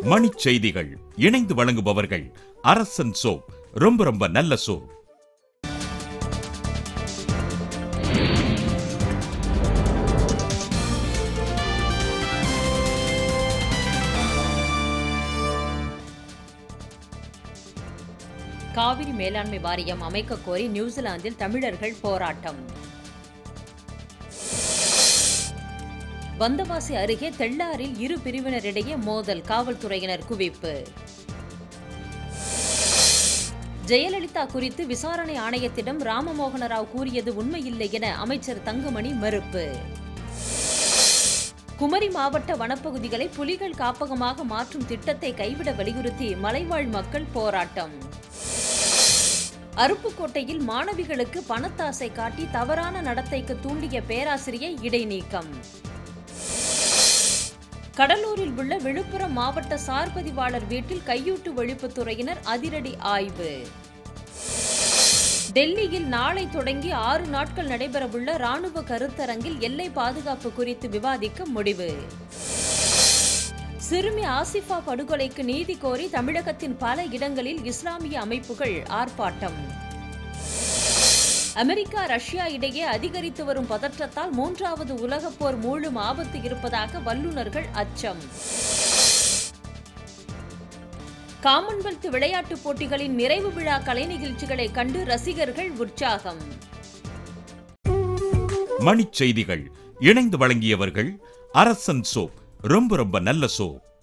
மணிச் செய்திகள் இணைந்து வழங்குபவர்கள் அரசன் சோப் ரொம்ப ரொம்ப நல்ல சோப் காவிரி மேலாண்மை வாரியம் அமைக்க கோரி நியூசிலாந்தில் தமிழர்கள் போராட்டம் வந்தவாசி அருகே தெள்ளாரில் இரு பிரிவினரிடையே மோதல் காவல்துறையினர் குவிப்பு ஜெயலலிதா குறித்து விசாரணை ஆணையத்திடம் ராமமோகன ராவ் கூறியது உண்மையில்லை என அமைச்சர் தங்கமணி மறுப்பு குமரி மாவட்ட வனப்பகுதிகளை புலிகள் காப்பகமாக மாற்றும் திட்டத்தை கைவிட வலியுறுத்தி மலைவாழ் மக்கள் போராட்டம் அருப்புக்கோட்டையில் மாணவிகளுக்கு பணத்தாசை காட்டி தவறான நடத்தைக்கு தூண்டிய பேராசிரியை இடைநீக்கம் கடலூரில் உள்ள விழுப்புரம் மாவட்ட சார்பதிவாளர் வீட்டில் கையூட்டு ஒழிப்புத்துறையினர் அதிரடி ஆய்வு டெல்லியில் நாளை தொடங்கி ஆறு நாட்கள் நடைபெறவுள்ள ராணுவ கருத்தரங்கில் எல்லை பாதுகாப்பு குறித்து விவாதிக்க முடிவு சிறுமி ஆசிஃபா படுகொலைக்கு நீதி கோரி தமிழகத்தின் பல இடங்களில் இஸ்லாமிய அமைப்புகள் ஆர்ப்பாட்டம் அமெரிக்கா ரஷ்யா இடையே அதிகரித்து வரும் பதற்றத்தால் மூன்றாவது உலகப் போர் மூழும் ஆபத்து இருப்பதாக வல்லுநர்கள் அச்சம் காமன்வெல்த் விளையாட்டுப் போட்டிகளின் நிறைவு விழா கலை நிகழ்ச்சிகளை கண்டு ரசிகர்கள் உற்சாகம் மணிச் செய்திகள் இணைந்து வழங்கியவர்கள் அரசன் சோப் ரொம்ப ரொம்ப நல்ல சோப்